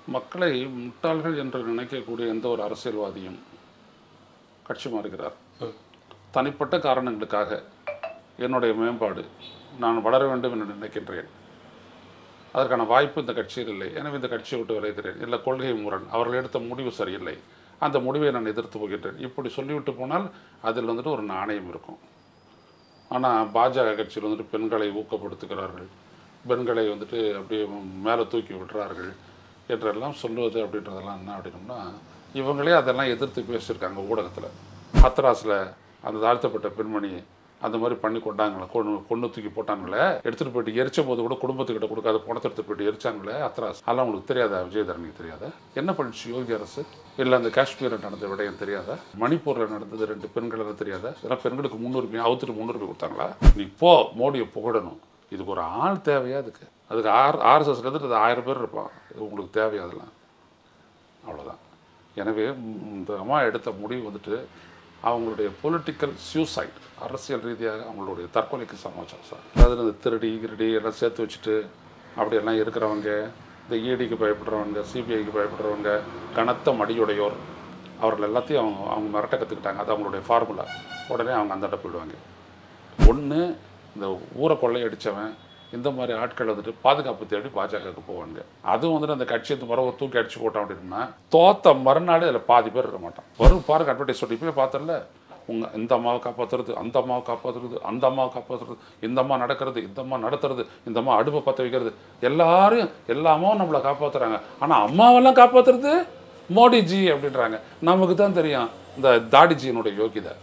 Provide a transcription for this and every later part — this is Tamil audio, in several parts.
மக்களை முட்டாள்கள் என்று நினைக்கக்கூடிய எந்த ஒரு அரசியல்வாதியும் கட்சி மாறுகிறார் தனிப்பட்ட காரணங்களுக்காக என்னுடைய மேம்பாடு நான் வளர வேண்டும் என்று நினைக்கின்றேன் அதற்கான வாய்ப்பு இந்த கட்சியில் இல்லை எனவே இந்த கட்சியை விட்டு விளைகிறேன் இல்லை கொள்கை முரண் அவர்கள் எடுத்த முடிவு சரியில்லை அந்த முடிவை நான் எதிர்த்து போகின்றேன் இப்படி சொல்லிவிட்டு போனால் அதில் வந்துட்டு ஒரு நாணயம் இருக்கும் ஆனால் பாஜக கட்சியில் வந்துட்டு பெண்களை ஊக்கப்படுத்துகிறார்கள் பெண்களை வந்துட்டு அப்படியே மேலே தூக்கி விடுறார்கள் என்றெல்லாம் சொல்லுவது அப்படின்றதெல்லாம் என்ன அப்படின்னோம்னா இவங்களே அதெல்லாம் எதிர்த்து பேசியிருக்காங்க ஊடகத்தில் ஹத்ராஸில் அந்த தாழ்த்தப்பட்ட பெண்மணி அந்த மாதிரி பண்ணி கொண்டாங்களே கொண்டு கொண்டு தூக்கி போட்டாங்களே எடுத்துகிட்டு போயிட்டு எரிச்ச போது கூட குடும்பத்துக்கிட்ட கொடுக்காத பணத்தை எடுத்துகிட்டு போயிட்டு எரிச்சாங்களே ஹத்ராஸ் அதெல்லாம் உங்களுக்கு தெரியாதா விஜயதரணிக்கு தெரியாதா என்ன பண்ணிச்சு யோகி அரசு இல்லை அந்த காஷ்மீரில் நடந்த விடயம் தெரியாதா மணிப்பூரில் நடந்தது ரெண்டு பெண்கள் எல்லாம் தெரியாதா இதெல்லாம் பெண்களுக்கு முன்னுரிமை அவுத்துட்டு முன்னுரிமை கொடுத்தாங்களா நீ போ மோடியை புகழணும் இதுக்கு ஒரு ஆள் தேவையா அதுக்கு அதுக்கு ஆர் ஆர்எஸ்எஸ்ல இருந்து அது ஆயிரம் பேர் இருப்பான் இது உங்களுக்கு தேவையா அதெல்லாம் அவ்வளோதான் எனவே ம், இந்த அம்மா எடுத்த முடிவு வந்துட்டு அவங்களுடைய பொலிட்டிக்கல் சூசைட் அரசியல் ரீதியாக அவங்களுடைய தற்கொலைக்கு சமாச்சாரம் சார் அதாவது இந்த திருடி கிருடி எல்லாம் சேர்த்து வச்சுட்டு அப்படியெல்லாம் இருக்கிறவங்க இந்த இடிக்கு பயப்படுறவங்க சிபிஐக்கு பயப்படுறவங்க கனத்த மடியுடையோர் அவர்கள் எல்லாத்தையும் அவங்க அவங்க மிரட்ட கற்றுக்கிட்டாங்க அது அவங்களுடைய ஃபார்முலா உடனே அவங்க அந்தாண்ட போயிடுவாங்க ஒன்று இந்த ஊரை கொள்ளையடிச்சவன் இந்த மாதிரி ஆட்கள் வந்துட்டு பாதுகாப்பு தேடி பாஜகவுக்கு போவாங்க அதுவும் வந்துட்டு அந்த கட்சி இந்த முறை தூக்கி அடிச்சு போட்டோம் அப்படின்னா தோத்த மறுநாள் இதில் பாதி பேர் இருக்க மாட்டான் வரும் பாருங்க அட்வர்டைஸ் சொல்லி போய் பார்த்தல உங்க இந்த அம்மாவை காப்பாற்றுறது அந்த அம்மாவை காப்பாற்றுறது அந்த அம்மாவை காப்பாற்றுறது இந்த அம்மா நடக்கிறது இந்த அம்மா நடத்துறது இந்த அம்மா அடுப்பை பற்ற வைக்கிறது எல்லாரும் எல்லா அம்மாவும் நம்மளை காப்பாற்றுறாங்க ஆனால் அம்மாவெல்லாம் காப்பாற்றுறது மோடிஜி அப்படின்றாங்க நமக்கு தான் தெரியும் இந்த தாடிஜியினுடைய யோகிதை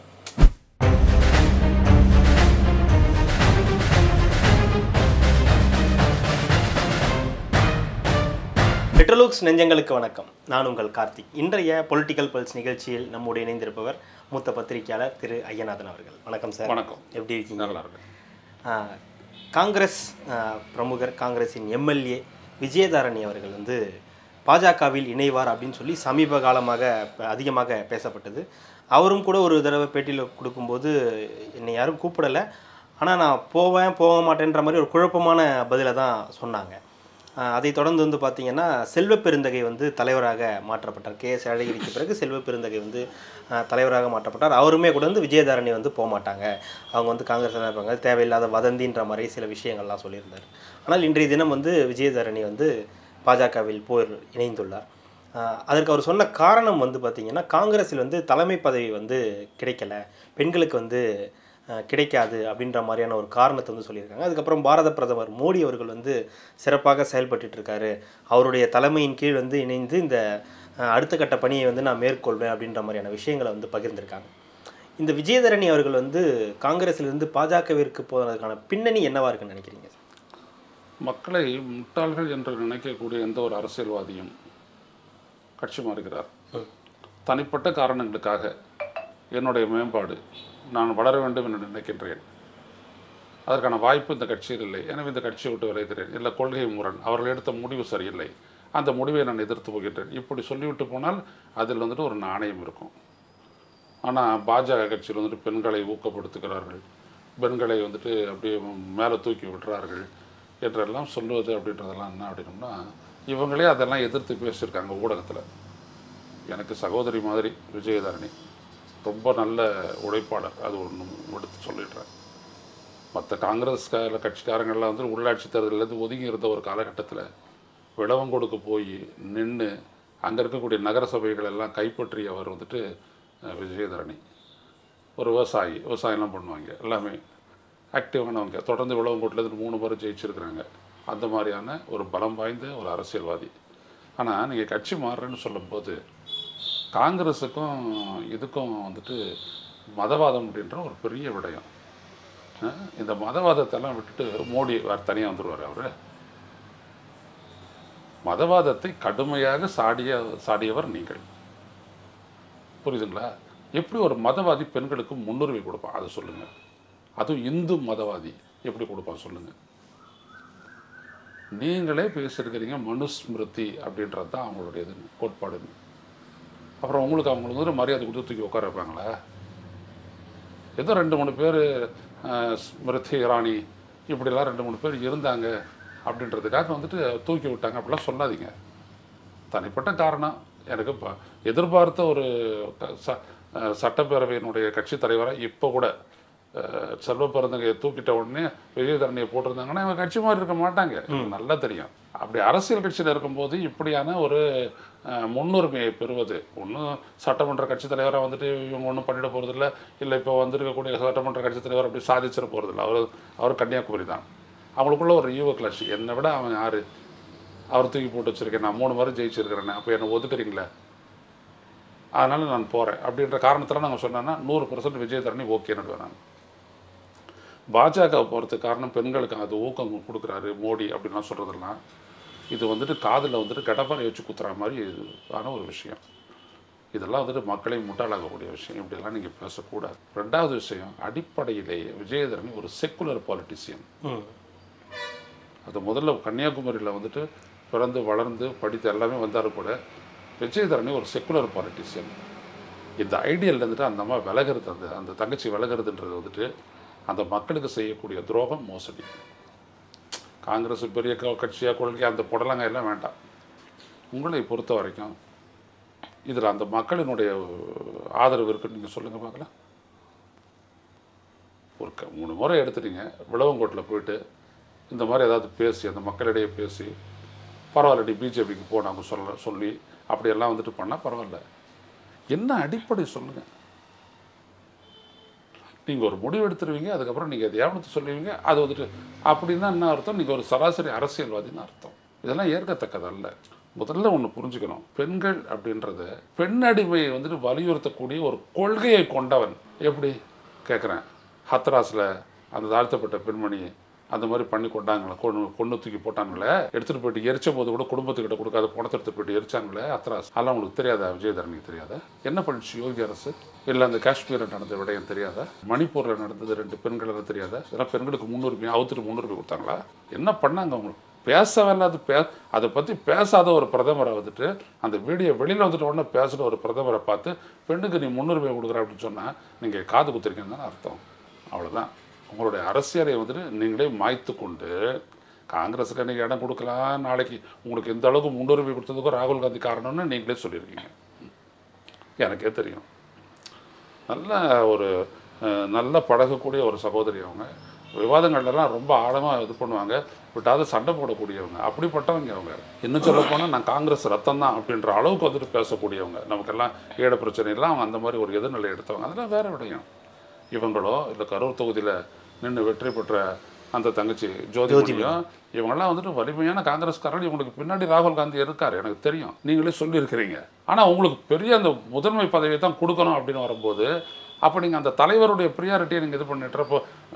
பெட்ரோலுக்ஸ் நெஞ்சங்களுக்கு வணக்கம் நான் உங்கள் கார்த்திக் இன்றைய பொலிட்டிக்கல் பல்ஸ் நிகழ்ச்சியில் நம்முடைய இணைந்திருப்பவர் மூத்த பத்திரிகையாளர் திரு ஐயநாதன் அவர்கள் வணக்கம் சார் வணக்கம் எப்படி இருக்கீங்க நல்லா இருக்கு ஆ, காங்கிரஸ் ஆ, பிரமுகர் காங்கிரஸின் எம்எல்ஏ விஜயதாரணி அவர்கள் வந்து பாஜகவில் இணைவார் அப்படின்னு சொல்லி சமீப காலமாக ப- அதிகமாக பேசப்பட்டது அவரும் கூட ஒரு தடவை பேட்டியில் கொடுக்கும்போது என்னை யாரும் கூப்பிடலை ஆனால் நான் போவேன் போக மாட்டேன்ற மாதிரி ஒரு குழப்பமான பதிலை தான் சொன்னாங்க ஆஹ் அதைத் தொடர்ந்து வந்து பார்த்தீங்கன்னா செல்வ பெருந்தகை வந்து தலைவராக மாற்றப்பட்டார் கே எஸ் அழகிரிக்கு பிறகு செல்வ பெருந்தகை வந்து ஆஹ் தலைவராக மாற்றப்பட்டார் அவருமே கூட வந்து விஜயதாரணி வந்து போக மாட்டாங்க அவங்க வந்து காங்கிரஸில் இருப்பாங்க தேவையில்லாத வதந்தின்ற மாதிரி சில விஷயங்கள்லாம் சொல்லியிருந்தார் ஆனால் இன்றைய தினம் வந்து விஜயதாரணி வந்து பாஜகவில் போர் இணைந்துள்ளார் ஆஹ் அதற்கு அவர் சொன்ன காரணம் வந்து பார்த்தீங்கன்னா காங்கிரஸில் வந்து தலைமை பதவி வந்து கிடைக்கல பெண்களுக்கு வந்து அஹ், கிடைக்காது அப்படின்ற மாதிரியான ஒரு காரணத்தை வந்து சொல்லியிருக்காங்க அதுக்கப்புறம் பாரத பிரதமர் மோடி அவர்கள் வந்து சிறப்பாக செயல்பட்டுட்டு இருக்காரு அவருடைய தலைமையின் கீழ் வந்து இணைந்து இந்த அஹ், அடுத்த கட்ட பணியை வந்து நான் மேற்கொள்வேன் அப்படின்ற மாதிரியான விஷயங்களை வந்து பகிர்ந்திருக்காங்க இந்த விஜயதரணி அவர்கள் வந்து காங்கிரஸிலிருந்து பாஜகவிற்கு போவதற்கான பின்னணி என்னவா இருக்குன்னு நினைக்கிறீங்க மக்களை முட்டாள்கள் என்று நினைக்கக்கூடிய எந்த ஒரு அரசியல்வாதியும் கட்சி மாறுகிறார் தனிப்பட்ட காரணங்களுக்காக என்னுடைய மேம்பாடு நான் வளர வேண்டும் என்று நினைக்கின்றேன் அதற்கான வாய்ப்பு இந்த கட்சியில் இல்லை எனவே இந்த கட்சியை விட்டு விளைகிறேன் இல்லை கொள்கை முரண் அவர்கள் எடுத்த முடிவு சரியில்லை அந்த முடிவை நான் எதிர்த்து போகின்றேன் இப்படி சொல்லிவிட்டு போனால் அதில் வந்துட்டு ஒரு நாணயம் இருக்கும் ஆனால் பாஜக கட்சியில் வந்துட்டு பெண்களை ஊக்கப்படுத்துகிறார்கள் பெண்களை வந்துட்டு அப்படியே மேலே தூக்கி விடுறார்கள் என்றெல்லாம் சொல்லுவது அப்படின்றதெல்லாம் என்ன அப்படின்னோம்னா இவங்களே அதெல்லாம் எதிர்த்து பேசியிருக்காங்க ஊடகத்தில் எனக்கு சகோதரி மாதிரி விஜயதாரணி ரொம்ப நல்ல உழைப்பாளர் அது ஒன்று எடுத்து சொல்லிடுறேன் மற்ற காங்கிரஸ் க- கட்சிக்காரங்கள்லாம் வந்து உள்ளாட்சி தேர்தலேருந்து ஒதுங்கி இருந்த ஒரு காலகட்டத்தில் விளவங்கொடுக்கு போய் நின்று அங்கே இருக்கக்கூடிய நகர சபைகள் எல்லாம் கைப்பற்றியவர் வந்துட்டு அஹ், விஜயதரணி ஒரு விவசாயி விவசாயம்லாம் பண்ணுவாங்க எல்லாமே ஆக்டிவானவங்க தொடர்ந்து விளவங்கோட்டிலேருந்து மூணு முறை ஜெயிச்சிருக்கிறாங்க அந்த மாதிரியான ஒரு பலம் வாய்ந்த ஒரு அரசியல்வாதி ஆனால் நீங்கள் கட்சி மாறுறேன்னு சொல்லும்போது காங்கிரஸுக்கும் இதுக்கும் வந்துட்டு மதவாதம் அப்படின்ற ஒரு பெரிய விடயம் அஹ் இந்த மதவாதத்தெல்லாம் விட்டுட்டு மோடி வேறு தனியாக வந்துடுவார் அவர் மதவாதத்தை கடுமையாக சாடிய சாடியவர் நீங்கள் புரியுதுங்களா எப்படி ஒரு மதவாதி பெண்களுக்கு முன்னுரிமை கொடுப்பான் அதை சொல்லுங்கள் அதுவும் இந்து மதவாதி எப்படி கொடுப்பான் சொல்லுங்கள் நீங்களே பேசியிருக்கிறீங்க மனுஸ்மிருதி அப்படின்றது தான் அவங்களுடைய இது கோட்பாடுன்னு அப்புறம் உங்களுக்கு அவங்களுக்கு வந்து மரியாதை கொடுத்து தூக்கி உட்கார வைப்பாங்களா ஏதோ ரெண்டு மூணு பேர் ஸ்மிருதி இராணி இப்படிலாம் ரெண்டு மூணு பேர் இருந்தாங்க அப்படின்றதுக்காக வந்துட்டு தூக்கி விட்டாங்க அப்படிலாம் சொல்லாதீங்க தனிப்பட்ட காரணம் எனக்கு ப- எதிர்பார்த்த ஒரு க- ச அஹ் சட்டப்பேரவையினுடைய கட்சி தலைவராக இப்போ கூட அஹ், செல்வ பிறந்தகையை தூக்கிட்ட உடனே விஜயதரணியை போட்டிருந்தாங்கன்னா இவங்க கட்சி மாதிரி இருக்க மாட்டாங்க எனக்கு நல்லா தெரியும் அப்படி அரசியல் கட்சியில் இருக்கும்போது இப்படியான ஒரு அஹ், முன்னுரிமையை பெறுவது ஒன்றும் சட்டமன்ற கட்சி தலைவராக வந்துட்டு இவங்க ஒன்றும் பண்ணிட போகிறதில்ல இல்லை இப்போ வந்திருக்கக்கூடிய சட்டமன்ற கட்சி தலைவர் அப்படி சாதிச்சிட போகிறதில்ல அவர் அவர் கன்னியாகுமரி தான் அவங்களுக்குள்ள ஒரு ஈவோ கிளாஷ் என்னை விட அவன் யார் அவர் தூக்கி போட்டு வச்சிருக்கேன் நான் மூணு முறை ஜெயிச்சிருக்கிறேன் அப்போ என்னை ஒதுக்குறீங்களே அதனால் நான் போகிறேன் அப்படின்ற காரணத்தில் நாங்கள் சொன்னோன்னா நூறு பர்சன்ட் விஜயதரணி ஓகேன்னு நான் பாஜக போகிறதுக்கு காரணம் பெண்களுக்கு அது ஊக்கம் கொடுக்குறாரு மோடி அப்படின்லாம் சொல்கிறதெல்லாம் இது வந்துட்டு காதில் வந்துட்டு கடப்பாறை வச்சு குத்துற மாதிரி ஆன ஒரு விஷயம் இதெல்லாம் வந்துட்டு மக்களை முட்டாளாகக்கூடிய விஷயம் இப்படியெல்லாம் நீங்கள் பேசக்கூடாது ரெண்டாவது விஷயம் அடிப்படையிலேயே விஜயதரணி ஒரு செக்குலர் பாலிட்டிஷியன் ம் அது முதல்ல கன்னியாகுமரியில் வந்துட்டு பிறந்து வளர்ந்து படித்து எல்லாமே வந்தார் கூட விஜயதரணி ஒரு செக்குலர் பாலிட்டிஷியன் இந்த ஐடியல் வந்துட்டு அந்த அம்மா விலகிறது அந்த அந்த தங்கச்சி விலகிறதுன்றது வந்துட்டு அந்த மக்களுக்கு செய்யக்கூடிய துரோகம் மோசடி காங்கிரஸ் பெரிய க- கட்சியா கொள்கை அந்த புடலங்க எல்லாம் வேண்டாம் உங்களை பொறுத்த வரைக்கும் இதில் அந்த மக்களினுடைய ஆதரவு இருக்குன்னு நீங்கள் சொல்லுங்கள் பார்க்கலாம் ஒரு க மூணு முறை எடுத்துட்டீங்க விளவங்கோட்டில் போயிட்டு இந்த மாதிரி ஏதாவது பேசி அந்த மக்களிடையே பேசி பரவாயில்லடி பிஜேபிக்கு போ நாங்கள் சொல்ல சொல்லி அப்படியெல்லாம் வந்துட்டு பண்ணால் பரவாயில்ல என்ன அடிப்படை சொல்லுங்கள் நீங்கள் ஒரு முடிவு எடுத்துருவீங்க அதுக்கப்புறம் நீங்கள் எதையாவது சொல்லுவீங்க அது வந்துட்டு அப்படின்னா என்ன அர்த்தம் நீங்கள் ஒரு சராசரி அரசியல்வாதின்னு அர்த்தம் இதெல்லாம் ஏற்கத்தக்கதல்ல முதல்ல ஒன்று புரிஞ்சுக்கணும் பெண்கள் அப்படின்றத பெண் அடிமையை வந்துட்டு வலியுறுத்தக்கூடிய ஒரு கொள்கையை கொண்டவன் எப்படி கேட்குறேன் ஹத்ராஸில் அந்த தாழ்த்தப்பட்ட பெண்மணி அந்த மாதிரி பண்ணி கொண்டாங்களே கொண்டு கொண்டு தூக்கி போட்டாங்களே எடுத்துகிட்டு போயிட்டு எரிச்ச போது கூட குடும்பத்துக்கிட்ட கொடுக்காத பணத்தை எடுத்துட்டு போயிட்டு எரிச்சாங்களே அத்ராஸ் அதெல்லாம் உங்களுக்கு தெரியாதா விஜயதரணிக்கு தெரியாதா என்ன பண்ணிச்சு யோகி அரசு இல்லை அந்த காஷ்மீரில் நடந்த விடயம் தெரியாதா மணிப்பூரில் நடந்தது ரெண்டு பெண்கள் எல்லாம் தெரியாதா இதெல்லாம் பெண்களுக்கு முன்னுரிமை அவுத்துட்டு முன்னுரிமை கொடுத்தாங்களா என்ன பண்ணாங்க அவங்களுக்கு பேசவே இல்லாத பே அதை பற்றி பேசாத ஒரு பிரதமரை வந்துட்டு அந்த வீடியோ வெளியில் வந்துட்டு உடனே பேசுகிற ஒரு பிரதமரை பார்த்து பெண்ணுக்கு நீ முன்னுரிமை கொடுக்குற அப்படின்னு சொன்னால் நீங்கள் காது குத்துருக்கீங்கன்னு தானே அர்த்தம் அவ்வளோதான் உங்களுடைய அரசியலை வந்துட்டு நீங்களே மாய்த்து கொண்டு காங்கிரஸுக்கு அன்றைக்கி இடம் கொடுக்கலாம் நாளைக்கு உங்களுக்கு எந்த அளவுக்கு முன்னுரிமை கொடுத்ததுக்கும் ராகுல் காந்தி காரணம்னு நீங்களே சொல்லியிருக்கீங்க எனக்கே தெரியும் நல்ல ஒரு அஹ், நல்ல பழகக்கூடிய ஒரு சகோதரி அவங்க விவாதங்கள்லாம் ரொம்ப ஆழமாக இது பண்ணுவாங்க விட்டாவது சண்டை போடக்கூடியவங்க அப்படிப்பட்டவங்க அவங்க இன்னும் சொல்ல போனால் நான் காங்கிரஸ் ரத்தம் தான் அப்படின்ற அளவுக்கு வந்துட்டு பேசக்கூடியவங்க நமக்கெல்லாம் ஈழ பிரச்சனைலாம் அவங்க அந்த மாதிரி ஒரு எதிர்நிலை எடுத்தவங்க அதெல்லாம் வேற விடயம் இவங்களோ இல்லை கரூர் தொகுதியில் நின்று வெற்றி பெற்ற அந்த தங்கச்சி ஜோதிமணியும் இவங்கெல்லாம் வந்துட்டு வலிமையான காங்கிரஸ்காரர்கள் இவங்களுக்கு பின்னாடி ராகுல் காந்தி இருக்கார் எனக்கு தெரியும் நீங்களே சொல்லியிருக்கிறீங்க ஆனால் உங்களுக்கு பெரிய அந்த முதன்மை பதவியை தான் கொடுக்கணும் அப்படின்னு வரும்போது அப்போ நீங்கள் அந்த தலைவருடைய ப்ரியாரிட்டியை நீங்கள் இது பண்ணிட்டுறப்போ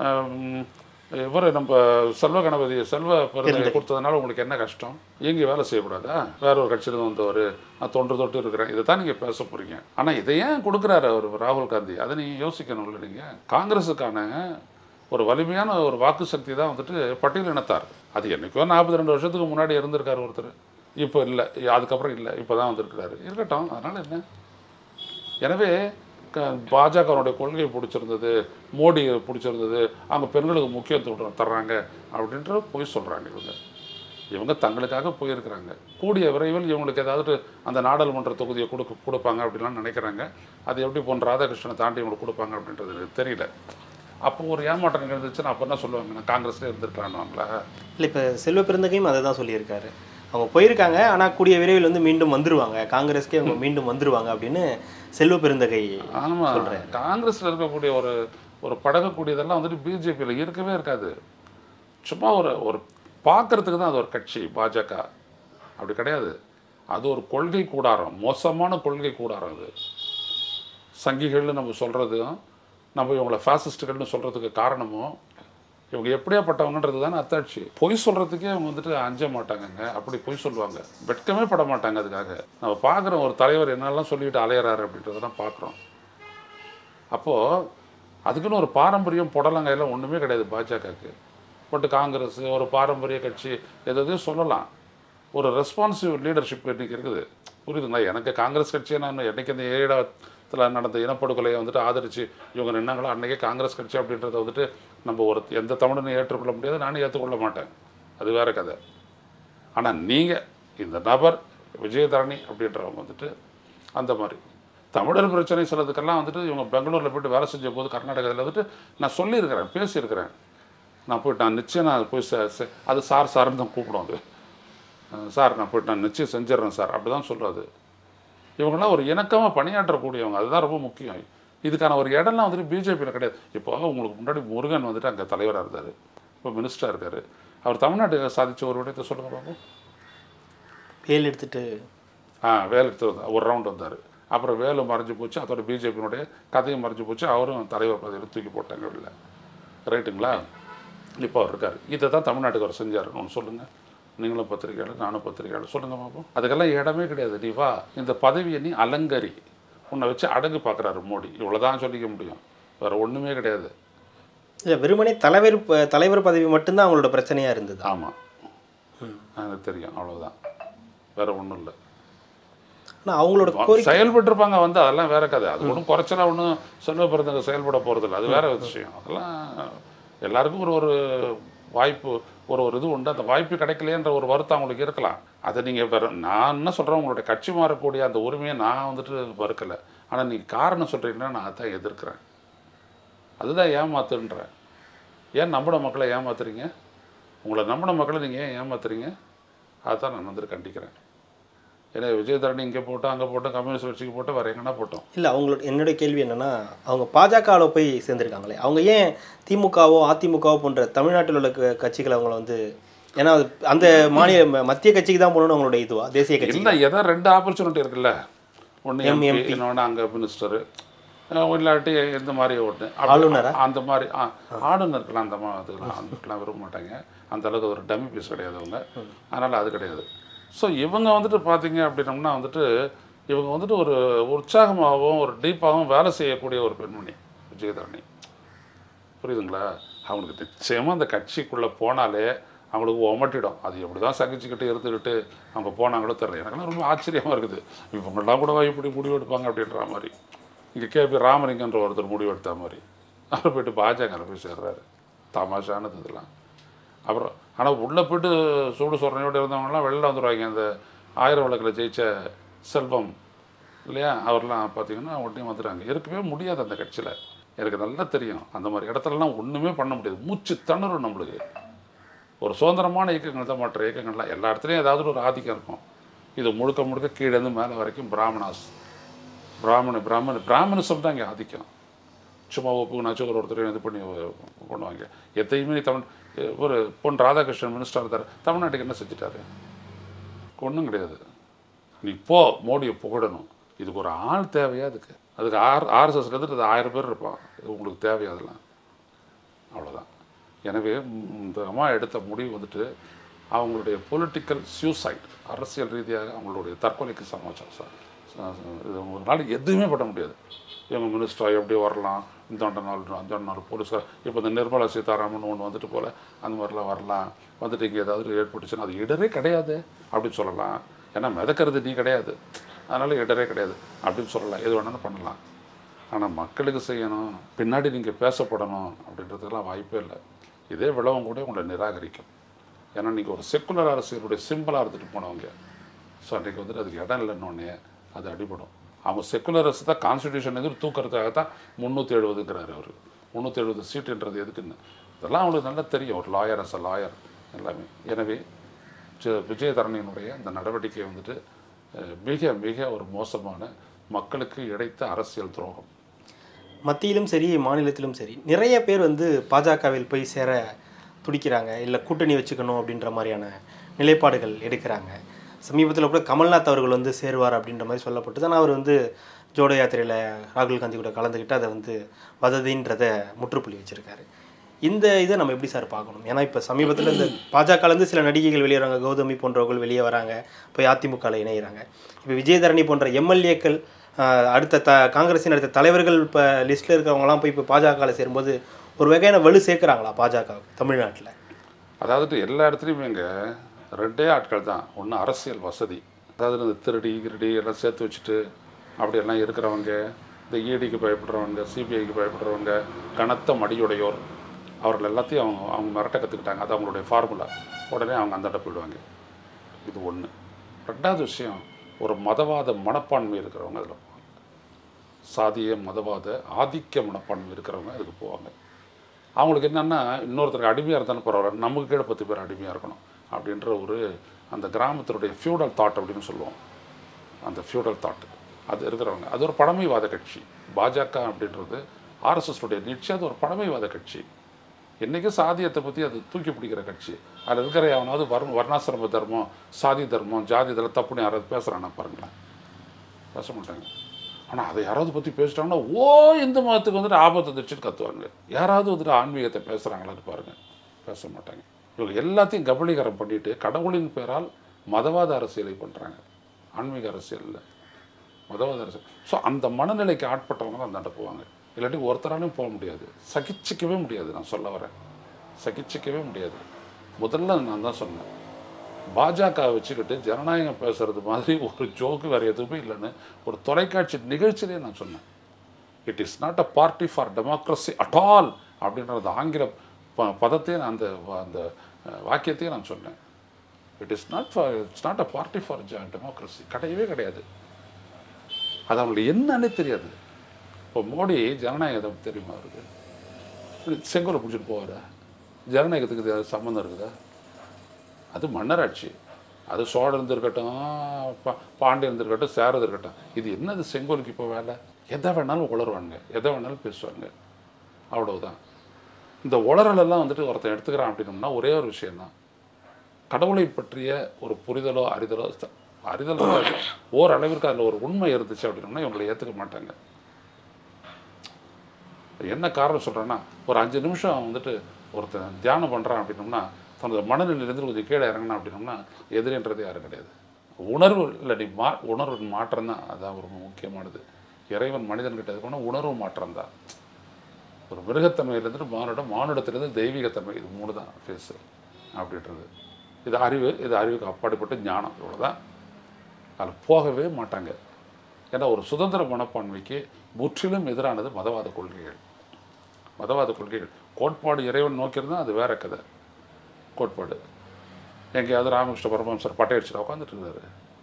இவர் நம்ம செல்வ கணபதி செல்வ பிறந்தகை கொடுத்ததுனால உங்களுக்கு என்ன கஷ்டம் எங்கே வேலை செய்யக்கூடாதா வேற ஒரு கட்சியில வந்தவர் நான் தொன்று தொட்டு இருக்கிறேன் இதை தான் நீங்கள் பேச போகிறீங்க ஆனால் இதை ஏன் கொடுக்குறாரு அவர் ராகுல் காந்தி அதை நீங்கள் யோசிக்கணும்ல நீங்கள் காங்கிரஸுக்கான ஒரு வலிமையான ஒரு வாக்கு சக்தி தான் வந்துட்டு பட்டியல் இனத்தார் அது என்னைக்கோ நாற்பத்தி ரெண்டு வருஷத்துக்கு முன்னாடி இருந்திருக்காரு ஒருத்தர் இப்போ இல்லை அதுக்கப்புறம் இல்லை இப்போ தான் வந்திருக்கிறாரு இருக்கட்டும் அதனால் என்ன எனவே க- பாஜகவுடைய கொள்கையை பிடிச்சிருந்தது மோடி பிடிச்சிருந்தது அவங்க பெண்களுக்கு முக்கியத்துவம் தர்றாங்க அப்படின்ற போய் சொல்கிறாங்க இவங்க இவங்க தங்களுக்காக போயிருக்கிறாங்க கூடிய விரைவில் இவங்களுக்கு ஏதாவது அந்த நாடாளுமன்ற தொகுதியை கொடுக்க கொடுப்பாங்க அப்படின்லாம் நினைக்கிறாங்க அது எப்படி போன்ற ராதாகிருஷ்ணனை தாண்டி இவங்களுக்கு கொடுப்பாங்க அப்படின்றது எனக்கு தெரியல அப்போ ஒரு ஏமாற்றம் நிகழ்ந்துச்சுன்னா அப்போ என்ன சொல்லுவாங்க நான் காங்கிரஸ்லேயே இருந்திருக்கலான்னுவாங்களா இல்லை இப்போ செல்வ பெருந்தகையும் அதை தான் சொல்லியிருக்காரு அவங்க போயிருக்காங்க ஆனால் கூடிய விரைவில் வந்து மீண்டும் வந்துருவாங்க காங்கிரஸ்க்கே அவங்க மீண்டும் வந்துருவாங்க அப்படின்னு செல்வ பெருந்தகை ஆமாம் காங்கிரஸில் இருக்கக்கூடிய ஒரு ஒரு பழகக்கூடியதெல்லாம் வந்துட்டு பிஜேபியில் இருக்கவே இருக்காது சும்மா ஒரு ஒரு பார்க்கறதுக்கு தான் அது ஒரு கட்சி பாஜக அப்படி கிடையாது அது ஒரு கொள்கை கூடாரம் மோசமான கொள்கை கூடாரம் அது சங்கிகள்னு நம்ம சொல்கிறதும் நம்ம இவங்களை ஃபாசிஸ்ட்டுகள்னு சொல்கிறதுக்கு காரணமும் இவங்க எப்படியாப்பட்டவங்கன்றது தானே அத்தாட்சி பொய் சொல்கிறதுக்கே அவங்க வந்துட்டு அஞ்ச மாட்டாங்கங்க அப்படி பொய் சொல்லுவாங்க வெட்கமே பட மாட்டாங்க அதுக்காக நம்ம பார்க்குறோம் ஒரு தலைவர் என்னெல்லாம் சொல்லிட்டு அலையிறாரு அப்படின்றதெல்லாம் பார்க்குறோம் அப்போது அதுக்குன்னு ஒரு பாரம்பரியம் புடலங்கையெல்லாம் ஒன்றுமே கிடையாது பாஜகவுக்கு பட் காங்கிரஸ் ஒரு பாரம்பரிய கட்சி எதாவது சொல்லலாம் ஒரு ரெஸ்பான்சிவ் லீடர்ஷிப் இன்னைக்கு இருக்குது புரியுதுங்களா எனக்கு காங்கிரஸ் கட்சியை நான் என்னைக்கு இந்த ஏழத்தில் நடந்த இனப்படுகொலையை வந்துட்டு ஆதரிச்சு இவங்க நின்னாங்களோ அன்றைக்கே காங்கிரஸ் கட்சி அப்படின்றத வந்துட்டு நம்ம ஒரு எந்த தமிழனும் ஏற்றுக்கொள்ள முடியாது நானும் ஏற்றுக்கொள்ள மாட்டேன் அது வேற கதை ஆனால் நீங்கள் இந்த நபர் விஜயதரணி அப்படின்றவங்க வந்துட்டு அந்த மாதிரி தமிழர் பிரச்சனை சிலதுக்கெல்லாம் வந்துட்டு இவங்க பெங்களூரில் போயிட்டு வேலை செஞ்ச போது கர்நாடகாவில் வந்துட்டு நான் சொல்லியிருக்கிறேன் பேசியிருக்கிறேன் நான் போயிட்டு நான் நிச்சயம் நான் போய் ச- ச- அது சார் சார்னு தான் கூப்பிடும் அது அஹ் சார் நான் போயிட்டு நான் நிச்சயம் செஞ்சிடறேன் சார் அப்படி தான் சொல்லுறது இவங்கெல்லாம் ஒரு இணக்கமாக பணியாற்றக்கூடியவங்க அதுதான் ரொம்ப முக்கியம் இதுக்கான ஒரு இடம்லாம் வந்துட்டு பிஜேபியில் கிடையாது இப்போ உங்களுக்கு முன்னாடி முருகன் வந்துட்டு அங்கே தலைவராக இருந்தார் இப்போ மினிஸ்டராக இருக்கார் அவர் தமிழ்நாட்டுக்கு சாதிச்ச ஒரு விடயத்தை சொல்லுங்க பாப்போம் வேல் எடுத்துட்டு ஆ வேலை எடுத்து வந்தார் ஒரு ரவுண்ட் வந்தார் அப்புறம் வேலு மறைஞ்சு போச்சு அதோட பிஜேபியினுடைய கதையும் மறைஞ்சு போச்சு அவரும் தலைவர் பதவியில் தூக்கி போட்டாங்க வெளில ரைட்டுங்களா இப்போ அவர் இருக்கார் இதை தான் தமிழ்நாட்டுக்கு அவர் செஞ்சாருன்னு ஒன்று சொல்லுங்கள் நீங்களும் பத்திரிகையாளர் நானும் பத்திரிகையாளர் சொல்லுங்கள் பார்ப்போம் அதுக்கெல்லாம் இடமே கிடையாது நீ வா இந்த பதவியை நீ அலங்கரி உன்னை வச்சு அடங்கு பார்க்குறாரு மோடி இவ்வளோதான் சொல்லிக்க முடியும் வேறு ஒன்றுமே கிடையாது இல்லை வெறுமனே தலைவர் ப- தலைவர் பதவி மட்டும்தான் அவங்களோட பிரச்சனையாக இருந்தது ஆமாம் எனக்கு தெரியும் அவ்வளோதான் வேறு ஒன்றும் இல்லை ஆனால் அவங்களோட கோரிக்கை செயல்பட்டிருப்பாங்க வந்து அதெல்லாம் வேற கதை அது ஒன்றும் குறைச்சலா ஒன்றும் செல்வ பிறந்தவங்க செயல்பட போகிறதில்ல அது வேற விஷயம் அதெல்லாம் எல்லாருக்கும் ஒரு ஒரு வாய்ப்பு ஒரு ஒரு இது உண்டு அந்த வாய்ப்பு கிடைக்கலையன்ற ஒரு வருத்தம் அவங்களுக்கு இருக்கலாம் அதை நீங்கள் வேற நான் என்ன சொல்கிறேன் உங்களுடைய கட்சி மாறக்கூடிய அந்த உரிமையை நான் வந்துட்டு மறுக்கலை ஆனால் நீங்கள் காரணம் சொல்கிறீங்கன்னா நான் அதான் எதிர்க்கிறேன் அதுதான் ஏமாத்துன்றேன் ஏன் நம்பின மக்களை ஏமாத்துறீங்க உங்களை நம்பின மக்களை நீங்கள் ஏன் ஏமாத்துறீங்க அதான் நான் வந்துட்டு கண்டிக்கிறேன் ஏன்னா விஜயதரணி இங்கே போட்டோம் அங்கே போட்டோம் கம்யூனிஸ்ட் கட்சிக்கு போட்டோம் வேறு எங்கன்னா போட்டோம் இல்லை அவங்களோட என்னுடைய கேள்வி என்னன்னா அவங்க பாஜகவில் போய் சேர்ந்துருக்காங்களே அவங்க ஏன் திமுகவோ அதிமுகவோ போன்ற தமிழ்நாட்டில் உள்ள க- கட்சிகளை அவங்கள வந்து ஏன்னா அது அந்த மாநில ம- மத்திய கட்சிக்கு தான் போகணும்னு அவங்களோட இதுவா தேசிய கட்சி இல்லை ஏதோ ரெண்டு ஆப்பர்ச்சுனிட்டி இருக்குல்ல ஒன்று எம்பி இன்னொன்று அங்கே மினிஸ்டரு இல்லாட்டி இந்த மாதிரி ஒன்று ஆளுநரா? அந்த மாதிரி ஆ ஆளுநருக்கெல்லாம் அந்த மாதிரி அதுக்கெல்லாம் அதுக்கெல்லாம் விரும்ப மாட்டாங்க அந்த அளவுக்கு ஒரு டம்மி பீஸ் கிடையாது அவங்க அதனால் அது கிடையாது ஸோ இவங்க வந்துட்டு பார்த்தீங்க அப்படின்னம்னா வந்துட்டு இவங்க வந்துட்டு ஒரு உற்சாகமாகவும் ஒரு டீப்பாகவும் வேலை செய்யக்கூடிய ஒரு பெண்மணி விஜயதரணி புரியுதுங்களா அவங்களுக்கு நிச்சயமாக அந்த கட்சிக்குள்ளே போனாலே அவங்களுக்கு ஒமட்டிடும் அது எப்படி தான் சகிச்சுக்கிட்டு இருந்துக்கிட்டு அவங்க போனாங்களோ தெரியல எனக்கெல்லாம் ரொம்ப ஆச்சரியமாக இருக்குது இவங்கெல்லாம் கூட இப்படி முடிவு எடுப்பாங்க அப்படின்ற மாதிரி இங்கே கேபி ராமலிங்கன்ற ஒருத்தர் முடிவு எடுத்த மாதிரி அவர் போயிட்டு பாஜக போய் சேர்றாரு தமாஷானது இதெல்லாம் அப்புறம் ஆனால் உள்ளே போயிட்டு சூடு சொரணையோடு இருந்தவங்கலாம் வெளில வந்துடுவாங்க அந்த ஆயிரம் விளக்கில் ஜெயிச்ச செல்வம் இல்லையா அவர்லாம் பார்த்தீங்கன்னா உடனே வந்துடுறாங்க இருக்கவே முடியாது அந்த கட்சியில் எனக்கு நல்லா தெரியும் அந்த மாதிரி இடத்துலலாம் ஒன்றுமே பண்ண முடியாது மூச்சு திணறும் நம்மளுக்கு ஒரு சுதந்திரமான இயக்கங்கள் தான் மற்ற இயக்கங்கள்லாம் எல்லா இடத்துலையும் ஏதாவது ஒரு ஆதிக்கம் இருக்கும் இது முழுக்க முழுக்க கீழேருந்து மேலே வரைக்கும் பிராமணாஸ் பிராமண பிராமண பிராமணிசம் தான் இங்கே ஆதிக்கம் சும்மா ஒப்புக்குனாச்சும் ஒரு ஒருத்தரையும் இது பண்ணி பண்ணுவாங்க எத்தையுமே தமிழ் ஒரு பொன் ராதாகிருஷ்ணன் மினிஸ்டர் இருந்தார் தமிழ்நாட்டுக்கு என்ன செஞ்சுட்டாரு ஒன்றும் கிடையாது நீ போ மோடியை புகழணும் இதுக்கு ஒரு ஆள் தேவையா அதுக்கு அதுக்கு ஆர் ஆர்எஸ்எஸ் எடுத்துட்டு ஆயிரம் பேர் இருப்பான் இது உங்களுக்கு தேவையா அதெல்லாம் அவ்வளோதான் எனவே ம், இந்த அம்மா எடுத்த முடிவு வந்துட்டு அவங்களுடைய பொலிட்டிக்கல் சூசைட் அரசியல் ரீதியாக அவங்களுடைய தற்கொலைக்கு சமாச்சாரம் சார் இது உங்களால் எதுவுமே பண்ண முடியாது இவங்க மினிஸ்டராக எப்படி வரலாம் இந்த நாள் அந்த நாள் போலீஸார் இப்போ இந்த நிர்மலா சீதாராமன் ஒன்று வந்துட்டு போல் அந்த மாதிரிலாம் வரலாம் வந்துட்டு இங்கே ஏதாவது ஏற்பட்டுச்சுன்னா அது இடரே கிடையாது அப்படின்னு சொல்லலாம் ஏன்னா மிதக்கிறது நீ கிடையாது அதனால் இடரே கிடையாது அப்படின்னு சொல்லலாம் எது வேணாலும் பண்ணலாம் ஆனால் மக்களுக்கு செய்யணும் பின்னாடி நீங்கள் பேசப்படணும் அப்படின்றதுக்கெல்லாம் வாய்ப்பே இல்லை இதே விளவம் கூட உங்களை நிராகரிக்கும் ஏன்னா நீங்கள் ஒரு செக்குலர் அரசியலுடைய சிம்பிளாக இருந்துட்டு போனவங்க ஸோ அன்றைக்கி வந்துட்டு அதுக்கு இடம் இல்லைன்னொன்னே அது அடிபடும் அவங்க செக்குலர் அரசு தான் கான்ஸ்டியூஷன் எதிர் தூக்கிறதுக்காக தான் முந்நூற்றி எழுபதுங்கிறாரு அவர் முந்நூற்றி எழுபது சீட்டுன்றது எதுக்குன்னு இதெல்லாம் அவங்களுக்கு நல்லா தெரியும் ஒரு லாயர் அஸ் அ லாயர் எல்லாமே எனவே ஜ- விஜயதரணியினுடைய அந்த நடவடிக்கை வந்துட்டு அஹ், மிக மிக ஒரு மோசமான மக்களுக்கு இடைத்த அரசியல் துரோகம் மத்தியிலும் சரி மாநிலத்திலும் சரி நிறைய பேர் வந்து பாஜகவில் போய் சேர துடிக்கிறாங்க இல்லை கூட்டணி வச்சுக்கணும் அப்படின்ற மாதிரியான நிலைப்பாடுகள் எடுக்கிறாங்க சமீபத்தில் கூட கமல்நாத் அவர்கள் வந்து சேருவார் அப்படின்ற மாதிரி சொல்லப்பட்டது ஆனால் அவர் வந்து ஜோடோ யாத்திரையில் ராகுல் காந்தி கூட கலந்துக்கிட்டு அதை வந்து வததின்றத முற்றுப்புள்ளி வச்சிருக்காரு இந்த இதை நம்ம எப்படி சார் பார்க்கணும் ஏன்னா இப்போ சமீபத்தில் இந்த பாஜகலேருந்து சில நடிகைகள் வெளியே வராங்க கௌதமி போன்றவர்கள் வெளியே வராங்க போய் அதிமுகவில் இணைகிறாங்க இப்போ விஜயதரணி போன்ற எம்எல்ஏக்கள் அடுத்த த காங்கிரஸின் அடுத்த தலைவர்கள் இப்போ லிஸ்ட்டில் இருக்கிறவங்கலாம் போய் இப்போ பாஜகவில் சேரும்போது ஒரு வகையான வலு சேர்க்குறாங்களா பாஜக தமிழ்நாட்டில் அதாவது எல்லா இடத்துலையுமே இங்கே ரெண்டே ஆட்கள் தான் ஒன்று அரசியல் வசதி அதாவது இந்த திருடி கிருடி எல்லாம் சேர்த்து வச்சுட்டு அப்படியெல்லாம் இருக்கிறவங்க இந்த இடிக்கு பயப்படுறவங்க சிபிஐக்கு பயப்படுறவங்க கனத்த மடியுடையோர் அவர்கள் எல்லாத்தையும் அவங்க அவங்க மிரட்ட கற்றுக்கிட்டாங்க அது அவங்களுடைய ஃபார்முலா உடனே அவங்க அந்தாண்ட போயிடுவாங்க இது ஒன்று ரெண்டாவது விஷயம் ஒரு மதவாத மனப்பான்மை இருக்கிறவங்க அதில் போவாங்க சாதிய மதவாத ஆதிக்க மனப்பான்மை இருக்கிறவங்க அதுக்கு போவாங்க அவங்களுக்கு என்னென்னா இன்னொருத்தருக்கு அடிமையாக இருந்தாலும் பரவாயில்ல நமக்கு கீழே பத்து பேர் அடிமையாக இருக்கணும் அப்படின்ற ஒரு அந்த கிராமத்தினுடைய ஃபியூடல் தாட் அப்படின்னு சொல்லுவோம் அந்த ஃபியூடல் தாட் அது இருக்கிறவங்க அது ஒரு பழமைவாத கட்சி பாஜக அப்படின்றது ஆர்எஸ்எஸ்னுடைய நீட்சி அது ஒரு பழமைவாத கட்சி என்றைக்கும் சாதியத்தை பற்றி அது தூக்கி பிடிக்கிற கட்சி அதில் இருக்கிற எவனாவது வர்ண வர்ணாசிரம தர்மம் சாதி தர்மம் ஜாதி இதெல்லாம் தப்புன்னு யாராவது பேசுகிறானா பாருங்களேன் பேச மாட்டாங்க ஆனால் அதை யாராவது பற்றி பேசிட்டாங்கன்னா ஓ இந்த மதத்துக்கு வந்துட்டு ஆபத்து வந்துச்சுன்னு கத்துவாங்க யாராவது வந்துட்டு ஆன்மீகத்தை பேசுகிறாங்களான்னு பாருங்கள் பேச மாட்டாங்க இவங்க எல்லாத்தையும் கபலீகரம் பண்ணிட்டு கடவுளின் பேரால் மதவாத அரசியலை பண்ணுறாங்க ஆன்மீக அரசியலில் மதவாத அரசியல் ஸோ அந்த மனநிலைக்கு ஆட்பட்டவங்க தான் அந்தாண்ட போவாங்க இல்லாட்டி ஒருத்தராலையும் போக முடியாது சகிச்சிக்கவே முடியாது நான் சொல்ல வரேன் சகிச்சிக்கவே முடியாது முதல்ல நான் தான் சொன்னேன் பாஜக வச்சுக்கிட்டு ஜனநாயகம் பேசுறது மாதிரி ஒரு ஜோக்கு வேறு எதுவுமே இல்லைன்னு ஒரு தொலைக்காட்சி நிகழ்ச்சியிலே நான் சொன்னேன் it is not a party for democracy at all அப்படின்றது ஆங்கில ப பதத்தையும் நான் அந்த அந்த அஹ், வாக்கியத்தையும் நான் சொன்னேன் it is not for it's not a party for democracy கிடையவே கிடையாது அது அவங்களுக்கு என்னன்னே தெரியாது இப்போ மோடி ஜனநாயகம் தெரியுமா அவருக்கு இப்படி செங்கோலை பிடிச்சிட்டு போவாரா ஜனநாயகத்துக்கு இது சம்மந்தம் இருக்குதா அது மன்னராட்சி அது சோழர் இருந்திருக்கட்டும் பா- பாண்டியன் இருந்திருக்கட்டும் சேரது இருக்கட்டும் இது என்னது செங்கோலுக்கு இப்போ வேலை எதை வேணாலும் உளருவாங்க எதை வேணாலும் பேசுவாங்க அவ்வளவுதான் இந்த உளறலெல்லாம் வந்துட்டு ஒருத்தன் எடுத்துக்கிறான் அப்படின்னோம்னா ஒரே ஒரு விஷயம்தான் கடவுளை பற்றிய ஒரு புரிதலோ அறிதலோ ச- அறிதல் வராது. ஓரளவிற்கு அதில் ஒரு உண்மை இருந்துச்சு அப்படின்னோம்னா இவங்களை ஏற்றுக்க மாட்டாங்க என்ன காரணம் சொல்கிறேன்னா ஒரு அஞ்சு நிமிஷம் வந்துட்டு ஒருத்தன் தியானம் பண்ணுறான் அப்படின்னோம்னா தனது மனநிலையிலேருந்து கொஞ்சம் கீழே இறங்கினா அப்படின்னோம்னா எதிரின்றது யாரும் கிடையாது உணர்வு இல்லாட்டி மா உணர்வு மாற்றம் தான் அதான் ஒரு முக்கியமானது இறைவன் மனிதன்கிட்ட இது பண்ண உணர்வு மாற்றம் தான் ஒரு மிருகத்தன்மையிலேருந்து மானுடம் மானுடத்திலேருந்து தெய்வீகத்தன்மை இது மூணு தான் ஃபேஸு அப்படின்றது இது அறிவு இது அறிவுக்கு அப்பாற்பட்ட ஞானம் இவ்வளோதான் அதில் போகவே மாட்டாங்க ஏன்னா ஒரு சுதந்திர மனப்பான்மைக்கு முற்றிலும் எதிரானது மதவாத கொள்கைகள் மதவாத கொள்கைகள் கோட்பாடு இறைவன் நோக்கியிருந்தால் அது வேற கதை கோட்பாடு எங்கேயாவது ராமகிருஷ்ண பரமஹம்சர் பட்டை அடிச்சுட்டு உட்காந்துட்டு இருக்காரு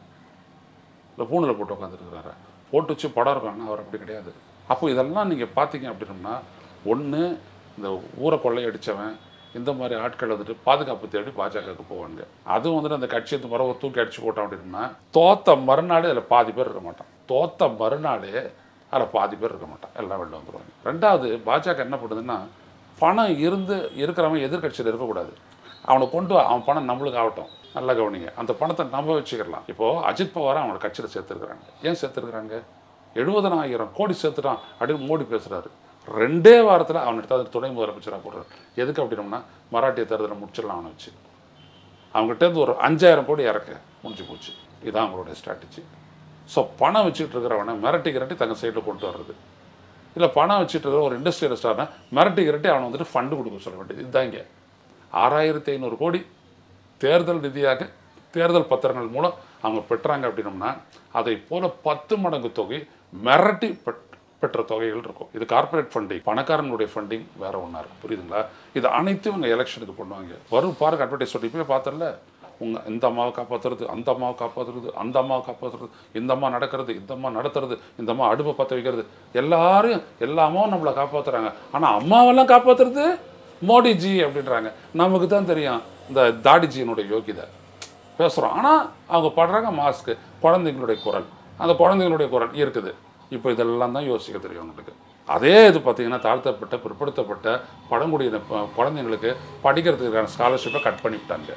இல்லை பூணில் போட்டு உட்காந்துருக்கிறாரு போட்டு வச்சு படம் இருக்காங்க அவர் அப்படி கிடையாது அப்போ இதெல்லாம் நீங்கள் பார்த்தீங்க அப்படின்னம்னா ஒன்று இந்த ஊரை கொள்ளையடிச்சவன் இந்த மாதிரி ஆட்கள் வந்துட்டு பாதுகாப்பு தேடி பாஜகவுக்கு போவாங்க அதுவும் வந்துட்டு அந்த கட்சி இந்த முறை தூக்கி அடிச்சு போட்டோம் அப்படின்னா தோத்த மறுநாளே அதில் பாதி பேர் இருக்க மாட்டான் தோத்த மறுநாளே அதில் பாதி பேர் இருக்க மாட்டான் எல்லாம் வெளில வந்துடுவாங்க ரெண்டாவது பாஜக என்ன பண்ணுதுன்னா பணம் இருந்து இருக்கிறவன் எதிர்க்கட்சியில் இருக்கக்கூடாது அவனை கொண்டு வா, அவன் பணம் நம்மளுக்கு ஆகட்டும் நல்லா கவனிங்க அந்த பணத்தை நம்ம வச்சுக்கலாம் இப்போது அஜித் பவாரை அவனோட கட்சியில் சேர்த்துருக்குறாங்க ஏன் சேர்த்துருக்குறாங்க எழுபதனாயிரம் கோடி சேர்த்துட்டான் அப்படின்னு மோடி பேசுகிறாரு ரெண்டே வாரத்தில் அவன் எடுத்தாது துணை முதலமைச்சராக போடுறாரு எதுக்கு அப்படின்னோம்னா மராட்டிய தேர்தலை முடிச்சிடலாம் அவனை வச்சு அவங்ககிட்டேருந்து ஒரு அஞ்சாயிரம் கோடி இறக்க முடிஞ்சு போச்சு இதுதான் அவங்களுடைய ஸ்ட்ராட்டஜி ஸோ பணம் வச்சுட்டு இருக்கிறவனை மிரட்டி கிரட்டி தங்க சைடில் கொண்டு வர்றது இல்லை பணம் வச்சுட்டு இருக்கிற ஒரு இண்டஸ்ட்ரியலிஸ்டான மிரட்டி கிரட்டி அவனை வந்துட்டு ஃபண்டு கொடுக்க சொல்ல வேண்டியது இதுதான் இங்கே ஆறாயிரத்தி ஐநூறு கோடி தேர்தல் நிதியாக தேர்தல் பத்திரங்கள் மூலம் அவங்க பெற்றாங்க அப்படின்னோம்னா அதை போல பத்து மடங்கு தொகை மிரட்டி பெற்- பெற்ற தொகைகள் இருக்கும் இது கார்ப்பரேட் ஃபண்டிங் பணக்காரங்களுடைய ஃபண்டிங் வேற ஒன்றா இருக்கும் புரியுதுங்களா இது அனைத்தும் இவங்க எலெக்ஷனுக்கு பண்ணுவாங்க வரும் பாருங்க அட்வர்டைஸ் சொல்லி போய் பார்த்தல உங்க இந்த அம்மாவை காப்பாற்றுறது அந்த அம்மாவை காப்பாற்றுறது அந்த அம்மாவை காப்பாற்றுறது இந்த அம்மா நடக்கிறது இந்த அம்மா நடத்துறது இந்த அம்மா அடுப்பை பற்ற வைக்கிறது எல்லாரும் எல்லா அம்மாவும் நம்மளை காப்பாற்றுறாங்க ஆனால் அம்மாவெல்லாம் காப்பாற்றுறது மோடிஜி அப்படின்றாங்க நமக்கு தான் தெரியும் இந்த தாடிஜியினுடைய யோகிதை பேசுகிறோம் ஆனால் அவங்க படுறாங்க மாஸ்க்கு குழந்தைங்களுடைய குரல் அந்த குழந்தைங்களுடைய குரல் இருக்குது இப்போ இதெல்லாம் தான் யோசிக்க தெரியும் உங்களுக்கு அதே இது பார்த்தீங்கன்னா தாழ்த்தப்பட்ட பிற்படுத்தப்பட்ட பழங்குடியின ப- குழந்தைங்களுக்கு படிக்கிறதுக்கான ஸ்காலர்ஷிப்பை கட் பண்ணிவிட்டாங்க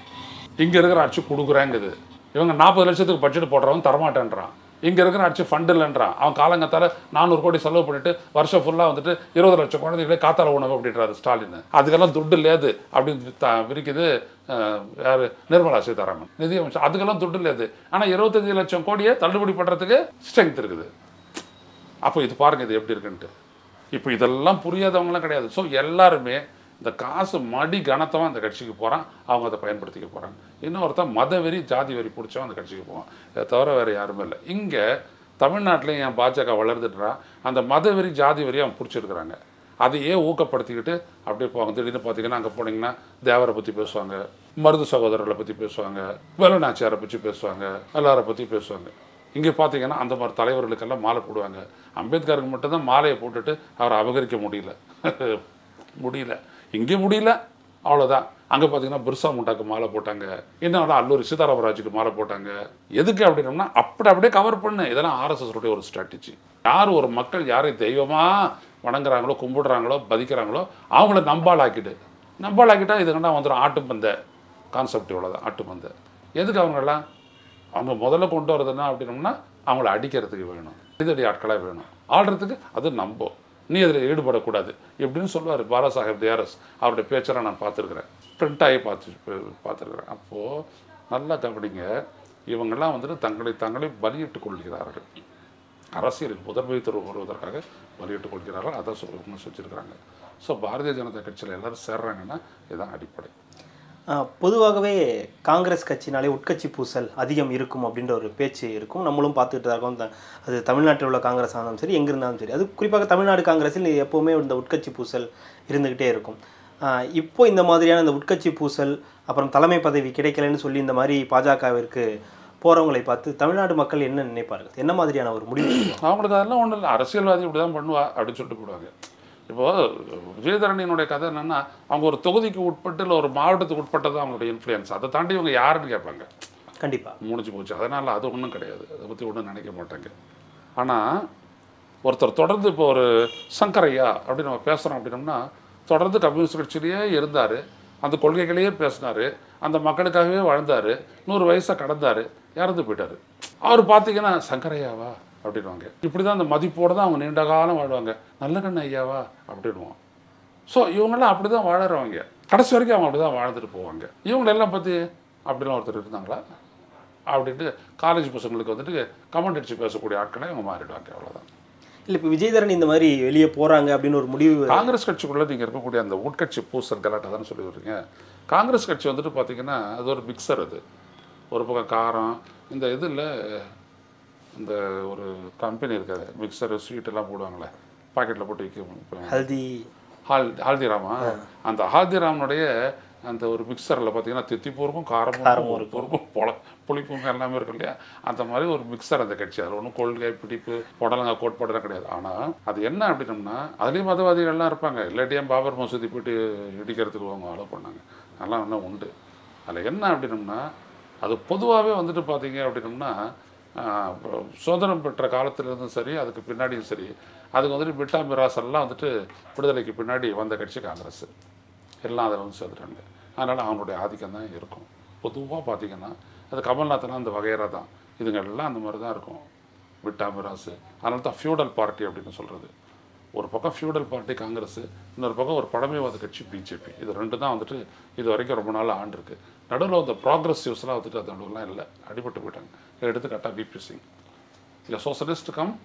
இங்கே இருக்கிற ஆட்சி கொடுக்குறேங்குது இவங்க நாற்பது லட்சத்துக்கு பட்ஜெட் போடுறவன் தரமாட்டேன்றான் இங்கே இருக்கிற ஆட்சி ஃபண்ட் இல்லைன்றான் அவன் காலங்கத்தால் நானூறு கோடி செலவு பண்ணிட்டு வருஷம் ஃபுல்லாக வந்துட்டு இருபது லட்சம் குழந்தைகளே காத்தால உணவு அப்படின்றாரு ஸ்டாலின் அதுக்கெல்லாம் துட்டு லேது அப்படின்னு த விரிக்குது அஹ், யாரு நிர்மலா சீதாராமன் நிதியமைச்சர் அதுக்கெல்லாம் துட்டு லேது ஆனால் இருபத்தஞ்சு லட்சம் கோடியை தள்ளுபடி பண்ணுறதுக்கு ஸ்ட்ரென்த் இருக்குது அப்போ இது பாருங்க இது எப்படி இருக்குன்ட்டு இப்போ இதெல்லாம் புரியாதவங்களாம் கிடையாது ஸோ எல்லாருமே இந்த காசு மடி கனத்தவன் அந்த கட்சிக்கு போகிறான் அவங்க அதை பயன்படுத்திக்க போகிறாங்க இன்னொருத்தன் மத வெறி ஜாதி வெறி பிடிச்சவன் அந்த கட்சிக்கு போவான் இதை தவிர வேறு யாருமே இல்லை இங்கே தமிழ்நாட்டிலையும் என் பாஜக வளர்ந்துட்டுறா அந்த மத வெறி ஜாதி வெறி அவன் பிடிச்சிருக்கிறாங்க அதையே ஊக்கப்படுத்திக்கிட்டு அப்படியே போவாங்க திடீர்னு பார்த்தீங்கன்னா அங்கே போனீங்கன்னா தேவரை பற்றி பேசுவாங்க மருது சகோதரர்களை பற்றி பேசுவாங்க வேலுநாச்சியாரை பற்றி பேசுவாங்க எல்லாரை பற்றி பேசுவாங்க இங்கே பார்த்தீங்கன்னா அந்த மாதிரி தலைவர்களுக்கெல்லாம் மாலை போடுவாங்க அம்பேத்கருக்கு மட்டும்தான் மாலையை போட்டுட்டு அவரை அபகரிக்க முடியல முடியல இங்கே முடியல அவ்வளோதான் அங்கே பார்த்தீங்கன்னா பிர்சா முண்டாக்கு மாலை போட்டாங்க இன்னும் அல்லூரி சீதாராமராஜுக்கு மாலை போட்டாங்க எதுக்கு அப்படின்னம்னா அப்படி அப்படியே கவர் பண்ணு இதெல்லாம் ஆர்எஸ்எஸ் உடைய ஒரு ஸ்ட்ராட்டஜி யார் ஒரு மக்கள் யாரை தெய்வமாக வணங்குறாங்களோ கும்பிடுறாங்களோ பதிக்கிறாங்களோ அவங்கள நம்பாளாக்கிடு நம்பாளாக்கிட்டா இதுங்கன்னா வந்துடும் ஆட்டுப்பந்த கான்செப்ட் இவ்வளோதான் ஆட்டுப்பந்த எதுக்கு அவங்கெல்லாம் அவங்க முதல்ல கொண்டு வரதுன்னா அப்படின்னம்னா அவங்கள அடிக்கிறதுக்கு வேணும் இதடி ஆட்களாக வேணும் ஆடுறதுக்கு அது நம்ப நீ அதில் ஈடுபடக்கூடாது எப்படின்னு சொல்லுவார் பாலா சாஹேப் தியாரஸ் அவருடைய பேச்செல்லாம் நான் பார்த்துருக்குறேன் பிரிண்ட் ஆகி பார்த்து பார்த்துருக்குறேன் அப்போது நல்லா கவனிங்க இவங்கெல்லாம் வந்துட்டு தங்களை தங்களை பலியிட்டுக் கொள்கிறார்கள் அரசியலுக்கு முதன்மை துறவு வருவதற்காக பலியிட்டுக் கொள்கிறார்கள் அதை சொல்லி வச்சுருக்கிறாங்க ஸோ பாரதிய ஜனதா கட்சியில் எல்லாரும் சேர்றாங்கன்னா இதுதான் அடிப்படை ஆஹ் பொதுவாகவே காங்கிரஸ் கட்சினாலே உட்கட்சி பூசல் அதிகம் இருக்கும் அப்படின்ற ஒரு பேச்சு இருக்கும் நம்மளும் பார்த்துட்டு தான் இருக்கோம் த- அது தமிழ்நாட்டில் உள்ள காங்கிரஸ் ஆனாலும் சரி எங்கே இருந்தாலும் சரி அது குறிப்பாக தமிழ்நாடு காங்கிரஸில் எப்போவுமே இந்த உட்கட்சி பூசல் இருந்துக்கிட்டே இருக்கும் ஆஹ் இப்போ இந்த மாதிரியான இந்த உட்கட்சி பூசல் அப்புறம் தலைமை பதவி கிடைக்கலன்னு சொல்லி இந்த மாதிரி பாஜகவிற்கு போகிறவங்களை பார்த்து தமிழ்நாடு மக்கள் என்ன நினைப்பார்கள் என்ன மாதிரியான ஒரு முடிவு எடுப்பாங்க? அவங்களுக்கு அதெல்லாம் ஒன்றும் இல்லை அரசியல்வாதி இப்படி தான் பண்ணுவா அப்படின்னு சொல்லிட்டு போடுவாங்க இப்போது விஜயதரணியினுடைய கதை என்னென்னா அவங்க ஒரு தொகுதிக்கு உட்பட்டு இல்லை ஒரு மாவட்டத்துக்கு உட்பட்டது அவங்களுடைய இன்ஃப்ளூயன்ஸ் அதை தாண்டி இவங்க யாருன்னு கேட்பாங்க கண்டிப்பாக முடிஞ்சு போச்சு அதனால் அது ஒன்றும் கிடையாது அதை பற்றி ஒன்றும் நினைக்க மாட்டாங்க ஆனால் ஒருத்தர் தொடர்ந்து இப்போ ஒரு சங்கரையா அப்படின்னு நம்ம பேசுகிறோம் அப்படின்னோம்னா தொடர்ந்து கம்யூனிஸ்ட் கட்சியிலேயே இருந்தார் அந்த கொள்கைகளையே பேசினார் அந்த மக்களுக்காகவே வாழ்ந்தார் நூறு வயசை கடந்தார் இறந்து போயிட்டார் அவர் பார்த்தீங்கன்னா சங்கரையாவா அப்படின்வாங்க இப்படி தான் அந்த மதிப்போடு தான் அவங்க நீண்ட காலம் வாழ்வாங்க நல்ல கண்ணு ஐயாவா அப்படின்வோம் ஸோ இவங்கெல்லாம் அப்படி தான் வாழறவங்க கடைசி வரைக்கும் அவங்க அப்படி தான் வாழ்ந்துட்டு போவாங்க இவங்களெல்லாம் பற்றி அப்படிலாம் ஒருத்தர் இருந்தாங்களா அப்படின்ட்டு காலேஜ் பசங்களுக்கு வந்துட்டு கமெண்ட் அடிச்சு பேசக்கூடிய ஆட்களை அவங்க மாறிடுவாங்க அவ்வளோதான் இல்லை இப்போ விஜயதரன் இந்த மாதிரி வெளியே போகிறாங்க அப்படின்னு ஒரு முடிவு காங்கிரஸ் கட்சிக்குள்ளே நீங்கள் இருக்கக்கூடிய அந்த உட்கட்சி பூசல் கலாட்டை தானே சொல்லி வர்றீங்க காங்கிரஸ் கட்சி வந்துட்டு பார்த்தீங்கன்னா அது ஒரு மிக்சர் அது ஒரு பக்கம் காரம் இந்த இதில் இந்த ஒரு கம்பெனி இருக்காது மிக்சர் ஸ்வீட் எல்லாம் போடுவாங்களே பாக்கெட்டில் போட்டு விற்க ஹல்தி ஹால் ஹால்திராமா அந்த ஹால்திராமனுடைய அந்த ஒரு மிக்சரில் பார்த்தீங்கன்னா தித்திப்பும் இருக்கும் காரமும் இருக்கும் உரப்பும் இருக்கும் பொல புளிப்பும் எல்லாமே இருக்கும் இல்லையா அந்த மாதிரி ஒரு மிக்சர் அந்த கட்சி அதில் ஒன்றும் கொள்கை பிடிப்பு புடலங்க கோட்பாடுலாம் கிடையாது ஆனால் அது என்ன அப்படின்னம்னா அதுலேயும் மதவாதிகள்லாம் இருப்பாங்க இல்லாட்டியும் பாபர் மசூதி போயிட்டு இடிக்கிறதுக்கு அவங்க அலோவ் பண்ணாங்க அதெல்லாம் இன்னும் உண்டு அதில் என்ன அப்படின்னம்னா அது பொதுவாகவே வந்துட்டு பார்த்தீங்க அப்படின்னம்னா ஆஹ், இப்போ சுதந்திரம் பெற்ற காலத்திலிருந்தும் சரி அதுக்கு பின்னாடியும் சரி அதுக்கு வந்துட்டு பிட்டா மிராஸ் எல்லாம் வந்துட்டு விடுதலைக்கு பின்னாடி வந்த கட்சி காங்கிரஸ் எல்லாம் அதில் வந்து சேர்த்துட்டாங்க அதனால் அவனுடைய ஆதிக்கம் தான் இருக்கும் பொதுவாக பார்த்தீங்கன்னா அது கமல்நாத்னா அந்த வகையறா தான் இதுங்க எல்லாம் அந்த மாதிரி தான் இருக்கும் விட்டா மிராசு அதனால தான் ஃபியூடல் பார்ட்டி அப்படின்னு சொல்கிறது ஒரு பக்கம் ஃபியூடல் பார்ட்டி காங்கிரஸ் இன்னொரு பக்கம் ஒரு பழமைவாத கட்சி பிஜேபி இது ரெண்டு தான் வந்துட்டு இது வரைக்கும் ரொம்ப நாள் ஆண்டிருக்கு நடுவில் அந்த ப்ராக்ரஸிவ்ஸ்லாம் வந்துட்டு அது நடுவுலாம் இல்லை அடிபட்டு போயிட்டாங்க எடுத்துக்காட்டா பிபி சிங் இல்லை சோசலிஸ்ட் கம்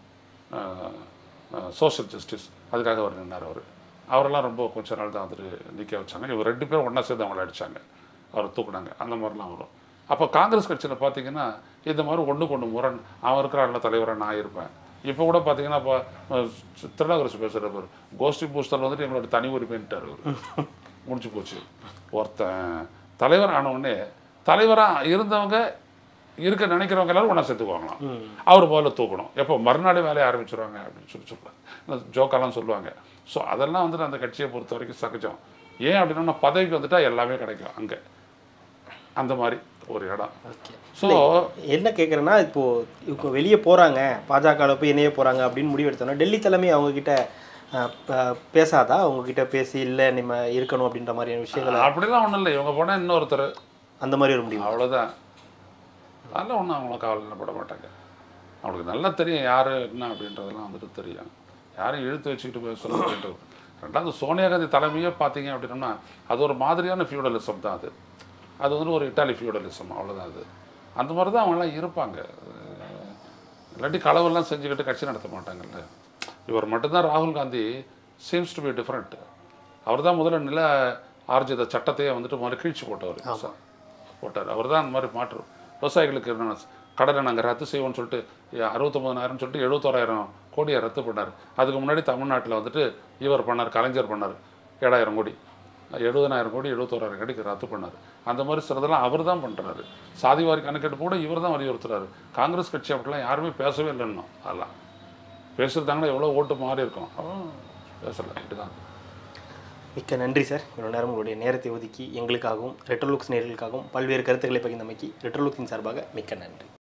சோஷியல் ஜஸ்டிஸ் அதுக்காக அவர் நின்னார் அவர் அவரெல்லாம் ரொம்ப கொஞ்ச நாள் தான் வந்துட்டு நிற்க வச்சாங்க இவர் ரெண்டு பேரும் ஒன்றா சேர்ந்து அவங்கள அடிச்சாங்க அவரை தூக்குனாங்க அந்த மாதிரிலாம் வரும் அப்போ காங்கிரஸ் கட்சியில் பார்த்தீங்கன்னா இந்த மாதிரி ஒன்றுக்கு ஒன்று முரண் அவன் இருக்கிற தலைவராக நான் இருப்பேன் இப்போ கூட பார்த்தீங்கன்னா இப்போ திருநாகரசு பேசுகிறவர் கோஷ்டி பூஸ்டர் வந்துட்டு எங்களோட தனி உரிமைன்ட்டார் அவர் முடிஞ்சு போச்சு ஒருத்தன் தலைவர் ஆன உடனே தலைவராக இருந்தவங்க இருக்க நினைக்கிறவங்க எல்லாரும் ஒன்றா சேர்த்துக்குவாங்களாம் அவர் போல தூக்கணும் எப்போ மறுநாள் வேலையை ஆரம்பிச்சிருவாங்க அப்படின்னு சொல்லி சொல்லுவாங்க ஜோக்கெல்லாம் சொல்லுவாங்க ஸோ அதெல்லாம் வந்துட்டு அந்த கட்சியை பொறுத்த வரைக்கும் சகஜம் ஏன் அப்படின்னா பதவிக்கு வந்துட்டா எல்லாமே கிடைக்கும் அங்கே அந்த மாதிரி ஒரு இடம் ஸோ என்ன கேட்குறேன்னா இப்போ இப்போ வெளியே போகிறாங்க பாஜகவில் போய் இணைய போகிறாங்க அப்படின்னு முடிவு எடுத்தோன்னா டெல்லி தலைமை அவங்கக்கிட்ட பேசாதா அவங்கக்கிட்ட பேசி இல்லை நம்ம இருக்கணும் அப்படின்ற மாதிரியான விஷயங்கள் அப்படிலாம் ஒன்றும் இல்லை இவங்க போனால் இன்னொருத்தர் அந்த மாதிரி ஒரு முடிவு அவ்வளோதான் அதெல்லாம் ஒன்றும் அவங்கள கவலைப்பட மாட்டாங்க அவங்களுக்கு நல்லா தெரியும் யார் என்ன அப்படின்றதெல்லாம் வந்துட்டு தெரியும் யாரையும் இழுத்து வச்சுக்கிட்டு போய் சொல்ல அப்படின்றது ரெண்டாவது சோனியா காந்தி தலைமையே பார்த்தீங்க அப்படின்னா அது ஒரு மாதிரியான ஃபியூடலிசம் தான் அது அது வந்து ஒரு இட்டாலி ஃபியூடலிசம் அவ்வளோதான் அது அந்த மாதிரி தான் அவங்களாம் இருப்பாங்க அஹ் இல்லாட்டி களவெல்லாம் செஞ்சுக்கிட்டு கட்சி நடத்த மாட்டாங்கல்ல இவர் மட்டும்தான் ராகுல் Gandhi seems to be different அவர் தான் முதல்ல நில ஆர்ஜித சட்டத்தையே வந்துட்டு முதல்ல கீழ்ச்சி போட்டவர் போட்டார் அவர் தான் அந்த மாதிரி மாற்று விவசாயிகளுக்கு என்னென்ன கடனை நாங்கள் ரத்து செய்வோம்னு சொல்லிட்டு அறுபத்தொம்பதாயிரம் சொல்லிட்டு எழுபத்தோராயிரம் கோடியை ரத்து பண்ணார் அதுக்கு முன்னாடி தமிழ்நாட்டில் வந்துட்டு இவர் பண்ணார் கலைஞர் பண்ணார் ஏழாயிரம் கோடி எழுபதனாயிரம் கோடி எழுபத்தோராயிரம் கோடிக்கு ரத்து பண்ணார் அந்த மாதிரி சிலதெல்லாம் அவர் தான் பண்ணுறாரு சாதிவாரி கணக்கெடுப்பு கூட இவர் தான் வலியுறுத்துறாரு காங்கிரஸ் கட்சி அப்படிலாம் யாருமே பேசவே இல்லை இன்னும் அதெல்லாம் பேசுறதாங்கன்னா எவ்வளோ ஓட்டு மாறி இருக்கும் அவன் பேசலை இப்படிதான் மிக்க நன்றி சார் இவ்வளோ நேரம் உங்களுடைய நேரத்தை ஒதுக்கி எங்களுக்காகவும் ரெட்ரோலுக்ஸ் நேர்களுக்காகவும் பல்வேறு கருத்துக்களை பகிர்ந்தமைக்கு ரெட்ரோலுக்ஸின் சார்பாக மிக்க நன்றி